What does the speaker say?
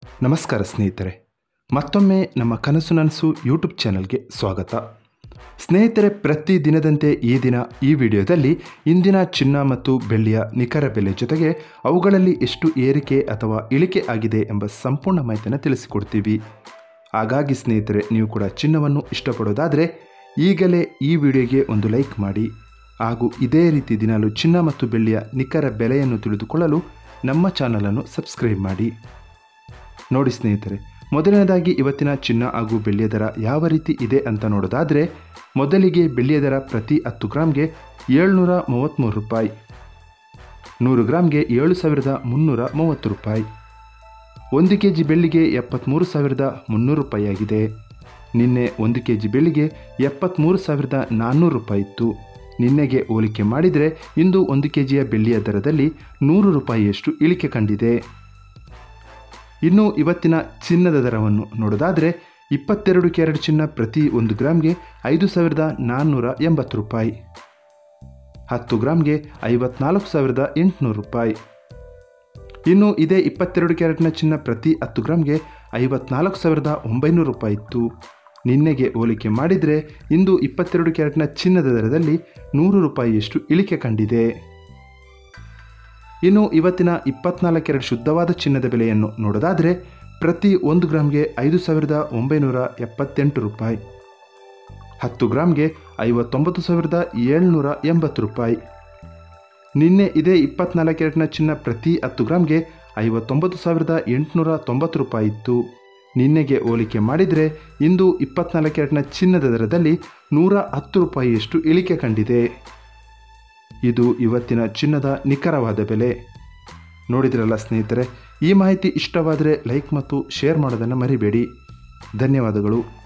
ನಮಸ್ಕಾರ ಸ್ನೇಹಿತರೆ ಮತ್ತೊಮ್ಮೆ ನಮ್ಮ ಕನಸು ನನಸು ಯೂಟ್ಯೂಬ್ ಚಾನಲ್ಗೆ ಸ್ವಾಗತ ಸ್ನೇಹಿತರೆ ಪ್ರತಿ ದಿನದಂತೆ ಈ ದಿನ ಈ ವಿಡಿಯೋದಲ್ಲಿ ಇಂದಿನ ಚಿನ್ನ ಮತ್ತು ಬೆಳ್ಳಿಯ ನಿಖರ ಬೆಲೆ ಜೊತೆಗೆ ಅವುಗಳಲ್ಲಿ ಎಷ್ಟು ಏರಿಕೆ ಅಥವಾ ಇಳಿಕೆ ಆಗಿದೆ ಎಂಬ ಸಂಪೂರ್ಣ ಮಾಹಿತಿಯನ್ನು ತಿಳಿಸಿಕೊಡ್ತೀವಿ ಹಾಗಾಗಿ ಸ್ನೇಹಿತರೆ ನೀವು ಕೂಡ ಚಿನ್ನವನ್ನು ಇಷ್ಟಪಡೋದಾದರೆ ಈಗಲೇ ಈ ವಿಡಿಯೋಗೆ ಒಂದು ಲೈಕ್ ಮಾಡಿ ಹಾಗೂ ಇದೇ ರೀತಿ ದಿನಾಲು ಚಿನ್ನ ಮತ್ತು ಬೆಳ್ಳಿಯ ನಿಖರ ಬೆಲೆಯನ್ನು ತಿಳಿದುಕೊಳ್ಳಲು ನಮ್ಮ ಚಾನಲನ್ನು ಸಬ್ಸ್ಕ್ರೈಬ್ ಮಾಡಿ ನೋಡಿ ಸ್ನೇಹಿತರೆ ಮೊದಲನೇದಾಗಿ ಇವತ್ತಿನ ಚಿನ್ನ ಹಾಗೂ ಬೆಳ್ಳಿಯ ದರ ಯಾವ ರೀತಿ ಇದೆ ಅಂತ ನೋಡೋದಾದರೆ ಮೊದಲಿಗೆ ಬೆಳ್ಳಿಯ ದರ ಪ್ರತಿ ಹತ್ತು ಗ್ರಾಮ್ಗೆ ಏಳ್ನೂರ ಮೂವತ್ತ್ಮೂರು ರೂಪಾಯಿ ನೂರು ಗ್ರಾಮ್ಗೆ ಏಳು ಸಾವಿರದ ಮುನ್ನೂರ ಮೂವತ್ತು ರೂಪಾಯಿ ಒಂದು ಕೆ ಜಿ ಬೆಳ್ಳಿಗೆ ಎಪ್ಪತ್ತ್ಮೂರು ಸಾವಿರದ ಮುನ್ನೂರು ರೂಪಾಯಿ ಆಗಿದೆ ನಿನ್ನೆ ಒಂದು ಕೆ ಜಿ ಬೆಳ್ಳಿಗೆ ಎಪ್ಪತ್ತ್ಮೂರು ಸಾವಿರದ ನಾನ್ನೂರು ರೂಪಾಯಿ ಇತ್ತು ನಿನ್ನೆಗೆ ಹೋಲಿಕೆ ಮಾಡಿದರೆ ಇಂದು ಒಂದು ಕೆ ಜಿಯ ಬೆಳ್ಳಿಯ ದರದಲ್ಲಿ ನೂರು ರೂಪಾಯಿಯಷ್ಟು ಇಳಿಕೆ ಕಂಡಿದೆ ಇನ್ನು ಇವತ್ತಿನ ಚಿನ್ನದ ದರವನ್ನು ನೋಡೋದಾದರೆ ಇಪ್ಪತ್ತೆರಡು ಕ್ಯಾರೆಟ್ ಚಿನ್ನ ಪ್ರತಿ ಒಂದು ಗ್ರಾಮ್ಗೆ ಐದು ಸಾವಿರದ ನಾನ್ನೂರ ಎಂಬತ್ತು ರೂಪಾಯಿ ಹತ್ತು ಗ್ರಾಮ್ಗೆ ಐವತ್ನಾಲ್ಕು ಸಾವಿರದ ಎಂಟುನೂರು ರೂಪಾಯಿ ಇನ್ನು ಇದೇ ಇಪ್ಪತ್ತೆರಡು ಕ್ಯಾರೆಟ್ನ ಚಿನ್ನ ಪ್ರತಿ ಹತ್ತು ಗ್ರಾಮ್ಗೆ ಐವತ್ನಾಲ್ಕು ಸಾವಿರದ ಒಂಬೈನೂರು ರೂಪಾಯಿ ಇತ್ತು ನಿನ್ನೆಗೆ ಹೋಲಿಕೆ ಮಾಡಿದರೆ ಇಂದು ಇಪ್ಪತ್ತೆರಡು ಕ್ಯಾರೆಟ್ನ ಚಿನ್ನದ ದರದಲ್ಲಿ ನೂರು ರೂಪಾಯಿಯಷ್ಟು ಇಳಿಕೆ ಕಂಡಿದೆ ಇನ್ನು ಇವತ್ತಿನ ಇಪ್ಪತ್ನಾಲ್ಕು ಕ್ಯಾರೆಟ್ ಶುದ್ಧವಾದ ಚಿನ್ನದ ಬೆಲೆಯನ್ನು ನೋಡೋದಾದರೆ ಪ್ರತಿ ಒಂದು ಗ್ರಾಮ್ಗೆ ಐದು ಸಾವಿರದ ಒಂಬೈನೂರ ಎಪ್ಪತ್ತೆಂಟು ರೂಪಾಯಿ ಹತ್ತು ಗ್ರಾಮ್ಗೆ ಐವತ್ತೊಂಬತ್ತು ಸಾವಿರದ ಏಳ್ನೂರ ಎಂಬತ್ತು ರೂಪಾಯಿ ನಿನ್ನೆ ಇದೇ ಇಪ್ಪತ್ನಾಲ್ಕು ಕ್ಯಾರೆಟ್ನ ಚಿನ್ನ ಪ್ರತಿ ಹತ್ತು ಗ್ರಾಮ್ಗೆ ಐವತ್ತೊಂಬತ್ತು ಸಾವಿರದ ಎಂಟುನೂರ ತೊಂಬತ್ತು ರೂಪಾಯಿ ಇತ್ತು ನಿನ್ನೆಗೆ ಹೋಲಿಕೆ ಮಾಡಿದರೆ ಇಂದು ಇಪ್ಪತ್ನಾಲ್ಕು ಕ್ಯಾರೆಟ್ನ ಚಿನ್ನದ ದರದಲ್ಲಿ ನೂರ ಹತ್ತು ರೂಪಾಯಿಯಷ್ಟು ಇಳಿಕೆ ಕಂಡಿದೆ ಇದು ಇವತ್ತಿನ ಚಿನ್ನದ ನಿಖರವಾದ ಬೆಲೆ ನೋಡಿದ್ರಲ್ಲ ಸ್ನೇಹಿತರೆ ಈ ಮಾಹಿತಿ ಇಷ್ಟವಾದರೆ ಲೈಕ್ ಮತ್ತು ಶೇರ್ ಮಾಡೋದನ್ನು ಮರಿಬೇಡಿ ಧನ್ಯವಾದಗಳು